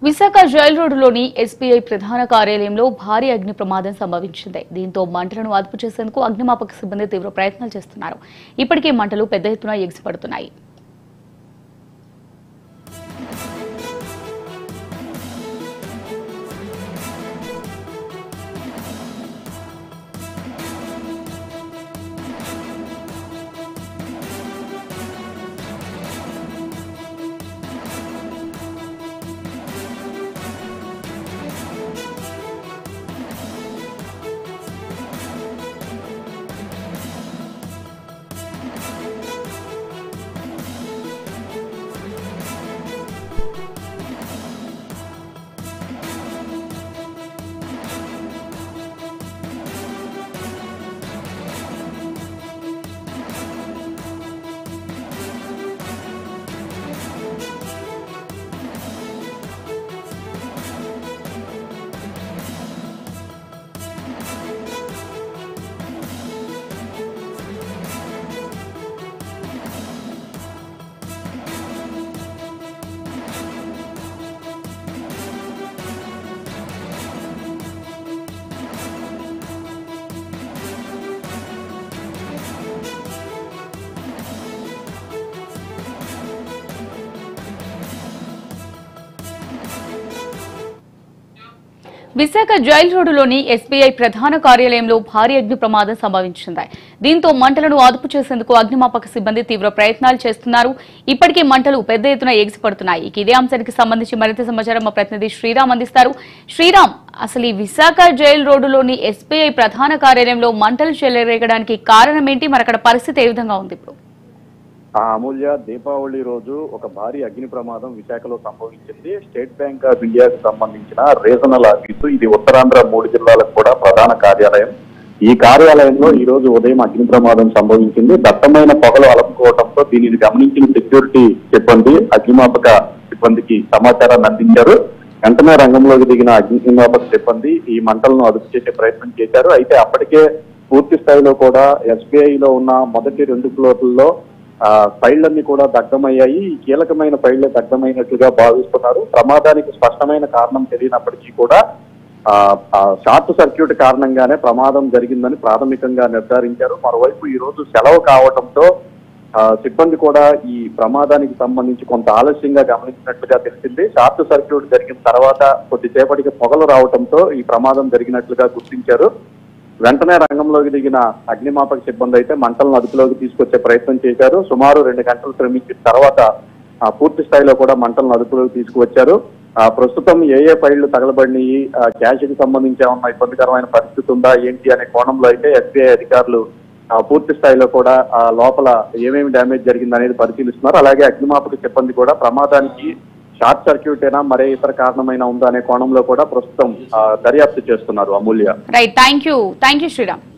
Visakha jail రోడ్డులోని SBI ప్రధాన కార్యాలయంలో భారీ అగ్ని ప్రమాదం సంభవించింది దీంతో మంటలను అదుపు చేసేందుకు అగ్నిమాపక సిబ్బంది తీవ్ర ప్రయత్నాలు చేస్తున్నారు ఇప్పటికే మంటలు పెద్ద ఎత్తున ఎగిసిపడుతున్నాయి విశాఖ జైల్ రోడ్డులోని ఎస్బీఐ ప్రధాన కార్యాలయంలో భారీ అగ్ని ప్రమాదం సంభవించింది దీంతో మంటలను అదుపు చేసేందుకు అగ్నిమాపక సిబ్బంది తీవ్ర ప్రయత్నాలు చేస్తున్నారు ఇప్పటికే మంటలు పెద్ద ఎత్తున ఎగిసిపడుతున్నాయి ఇక ఇదే అంశానికి సంబంధించి మరింత సమాచారం మా ప్రతినిధి శ్రీరామ్ అందిస్తారు శ్రీరామ్ అసలు ఈ విశాఖ జైల్ రోడ్డులోని ఎస్బీఐ ప్రధాన కార్యాలయంలో మంటలు చెలరేగడానికి కారణం ఏంటి మరి అక్కడ పరిస్థితి ఏ విధంగా ఉంది ఇప్పుడు ఆ అమూల్య దీపావళి రోజు ఒక భారీ అగ్ని ప్రమాదం విశాఖలో సంభవించింది స్టేట్ బ్యాంక్ ఆఫ్ ఇండియాకు సంబంధించిన రీజనల్ ఆఫీసు ఇది ఉత్తరాంధ్ర మూడు జిల్లాలకు కూడా ప్రధాన కార్యాలయం ఈ కార్యాలయంలో ఈ రోజు ఉదయం అగ్ని ప్రమాదం సంభవించింది దట్టమైన పొగలు అలుపుకోవడంతో దీనిని గమనించిన సెక్యూరిటీ సిబ్బంది అగ్నిమాపక సిబ్బందికి సమాచారాన్ని అందించారు వెంటనే రంగంలోకి దిగిన అగ్నిమాపక సిబ్బంది ఈ మంటలను అదుపు చేసే ప్రయత్నం చేశారు అయితే అప్పటికే పూర్తి స్థాయిలో కూడా ఎస్బీఐ లో ఉన్న మొదటి రెండు ఫ్లోర్లలో ఆ ఫైళ్లన్నీ కూడా దగ్ధమయ్యాయి ఈ కీలకమైన ఫైళ్లే దగ్ధమైనట్లుగా భావిస్తున్నారు ప్రమాదానికి స్పష్టమైన కారణం తెలియనప్పటికీ కూడా ఆ ఆ షార్ట్ సర్క్యూట్ కారణంగానే ప్రమాదం జరిగిందని ప్రాథమికంగా నిర్ధారించారు మరోవైపు ఈ రోజు సెలవు కావడంతో ఆ, సిబ్బంది కూడా ఈ ప్రమాదానికి సంబంధించి కొంత ఆలస్యంగా గమనించినట్లుగా తెలిసింది షార్ట్ సర్క్యూట్ జరిగిన తర్వాత కొద్దిసేపటికి పొగలు రావడంతో ఈ ప్రమాదం జరిగినట్లుగా గుర్తించారు వెంటనే రంగంలోకి దిగిన అగ్నిమాపక సిబ్బంది అయితే మంటలను అదుపులోకి తీసుకొచ్చే ప్రయత్నం చేశారు సుమారు రెండు గంటలు శ్రమించిన తర్వాత ఆ, పూర్తి స్థాయిలో కూడా మంటలను అదుపులోకి తీసుకువచ్చారు ఆ, ప్రస్తుతం ఏ ఏ ఫైళ్లు తగలబడినాయి ఆ, క్యాష్ కి సంబంధించి ఏమన్నా ఇబ్బందికరమైన పరిస్థితి ఉందా ఏంటి అనే కోణంలో అయితే ఎస్బీఐ అధికారులు ఆ, పూర్తి స్థాయిలో కూడా ఆ, లోపల ఏమేమి డ్యామేజ్ జరిగింది అనేది పరిశీలిస్తున్నారు అలాగే అగ్నిమాపక సిబ్బంది కూడా ప్రమాదానికి షార్ట్ సర్క్యూట్ అయినా మరే ఇతర కారణమైనా ఉందా అనే కోణంలో కూడా ప్రస్తుతం ఆ, దర్యాప్తు చేస్తున్నారు Amulya right thank you thank you Sriram